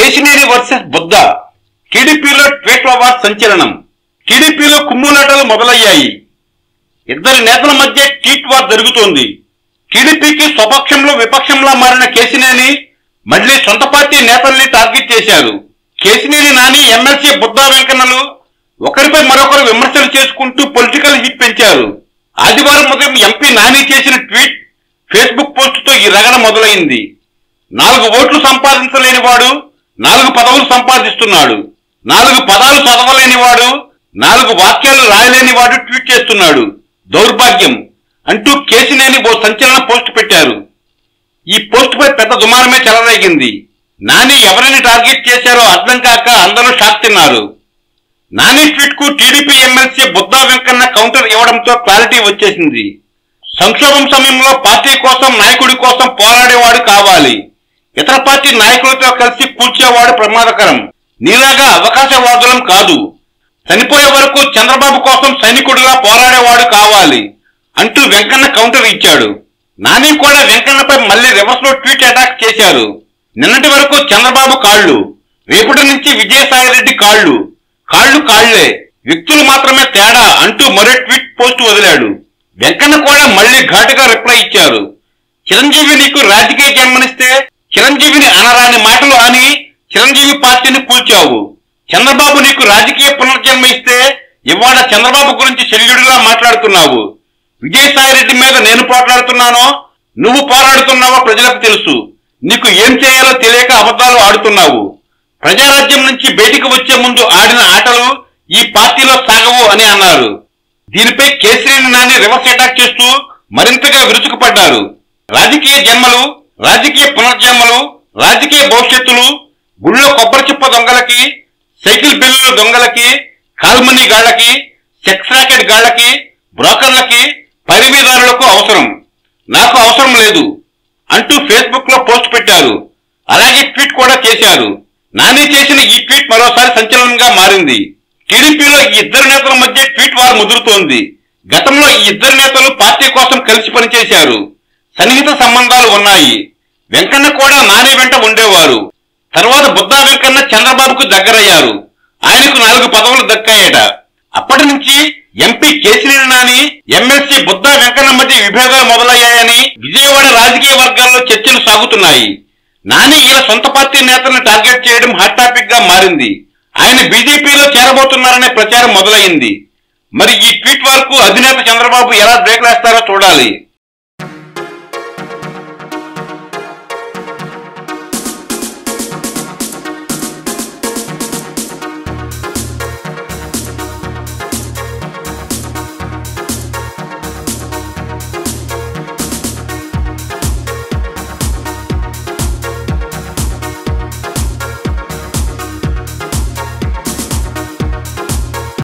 Kesineni versus Buddha టీడీపీలో tweet war సంచలనం టీడీపీలో కుమ్ములాటలు మొదలయ్యాయి ఇద్దరి నేతల మధ్య ట్వీట్ వార్ జరుగుతోంది టీడీపీకి స్వపక్షంలో విపక్షంలా మారిన కేశినేని మళ్లీ సొంత పార్టీ నేతల్ని టార్గెట్ చేశారు కేశినేని నాని ఎమ్మెల్సీ బుద్ధా వెంకన్నలు ఒకరిపై మరొకరు విమర్శలు చేసుకుంటూ పొలిటికల్ హిట్ పెంచారు ఆదివారం ఉదయం ఎంపీ నాని చేసిన ట్వీట్ ఫేస్బుక్ పోస్టుతో ఈ రగడ మొదలైంది నాలుగు ఓట్లు సంపాదించలేని వాడు నాలుగు పదవులు సంపాదిస్తున్నాడు నాలుగు పదాలు చదవలేని వాడు నాలుగు వాక్యాలు రాయలేని వాడు ట్వీట్ చేస్తున్నాడు దౌర్భాగ్యం అంటూ కేసినేని ఓ సంచలన పోస్ట్ పెట్టారు ఈ పోస్ట్ పై పెద్ద దుమారమే చెలరేగింది నాని ఎవరిని టార్గెట్ చేశారో అర్థం కాక అందరూ షాక్ తిన్నారు నాని ట్వీట్ కు TDP MLC Buddha Venkanna counter ఇవ్వడంతో క్లారిటీ వచ్చేసింది సంక్షోభం సమయంలో పార్టీ కోసం నాయకుడి కోసం పోరాడేవాడు కావాలి ఇతర పార్టీ నాయకులతో కలిసి కూర్చేవాడు ప్రమాదకరం నీలాగా అవకాశవాదులం కాదు చనిపోయే వరకు చంద్రబాబు కోసం సైనికుడిగా పోరాడేవాడు కావాలి అంటూ వెంకన్న కౌంటర్ ఇచ్చాడు నాని కూడా వెంకన్నపై మళ్ళీ రివర్స్ లో ట్వీట్ అటాక్ చేశారు నిన్నటి వరకు చంద్రబాబు కాళ్ళు రేపటి నుంచి విజయసాయిరెడ్డి కాళ్ళు కాళ్ళు కాళ్లే వ్యక్తులు మాత్రమే తేడా అంటూ మరో ట్వీట్ పోస్ట్ వదిలాడు వెంకన్న కూడా మళ్ళీ ఘాటుగా రిప్లై ఇచ్చారు చిరంజీవి నీకు రాజకీయ జన్మనిస్తే చిరంజీవిని అనరాని మాటలు అని చిరంజీవి పార్టీని కూల్చావు చంద్రబాబు నీకు రాజకీయ పునర్జన్మ ఇస్తే ఇవాళ చంద్రబాబు గురించి శల్యుడిలా మాట్లాడుతున్నావు విజయసాయిరెడ్డి మీద నేను పోట్లాడుతున్నానో నువ్వు పోరాడుతున్నావో ప్రజలకు తెలుసు నీకు ఏం చేయాలో తెలియక అబద్ధాలు ఆడుతున్నావు ప్రజారాజ్యం నుంచి బయటికి వచ్చే ముందు ఆడిన ఆటలు ఈ పార్టీలో సాగవు అని అన్నారు దీనిపై కేసీఆర్ నాని రివర్స్ అటాక్ చేస్తూ మరింతగా విరుచుకుపడ్డారు రాజకీయ జన్మలు రాజకీయ పునర్జన్మలు రాజకీయ భవిష్యత్తులు గుళ్ళో కొబ్బరి చిప్ప దొంగలకి సైకిల్ బిల్లుల దొంగలకి కాల్మనీ గాళ్లకి సెక్స్ రాకెట్ గాళ్లకి బ్రోకర్లకి పరివీదారులకు అవసరం నాకు అవసరం లేదు అంటూ ఫేస్బుక్ లో పోస్ట్ పెట్టారు అలాగే ట్వీట్ కూడా చేశారు నాని చేసిన ఈ ట్వీట్ మరోసారి సంచలనంగా మారింది టీడీపీలో ఈ ఇద్దరు నేతల మధ్య ట్వీట్ వార్ ముదురుతోంది గతంలో ఈ ఇద్దరు నేతలు పార్టీ కోసం కలిసి పనిచేశారు సన్నిహిత సంబంధాలు ఉన్నాయి వెంకన్న కూడా నాని వెంట ఉండేవారు తర్వాత బుద్ధా వెంకన్న చంద్రబాబుకు దగ్గరయ్యారు ఆయనకు నాలుగు పదవులు దక్కాయట అప్పటి నుంచి ఎంపీ కేసినేని నాని ఎమ్మెల్సీ బుద్ధా వెంకన్న మధ్య విభేదాలు మొదలయ్యాయని విజయవాడ రాజకీయ వర్గాల్లో చర్చలు సాగుతున్నాయి నాని ఈయన సొంత పార్టీ నేతలను టార్గెట్ చేయడం హాట్ టాపిక్ గా మారింది ఆయన బీజేపీలో చేరబోతున్నారనే ప్రచారం మొదలైంది మరి ఈ ట్వీట్ వరకు అధినేత చంద్రబాబు ఎలా బ్రేక్ వేస్తారో చూడాలి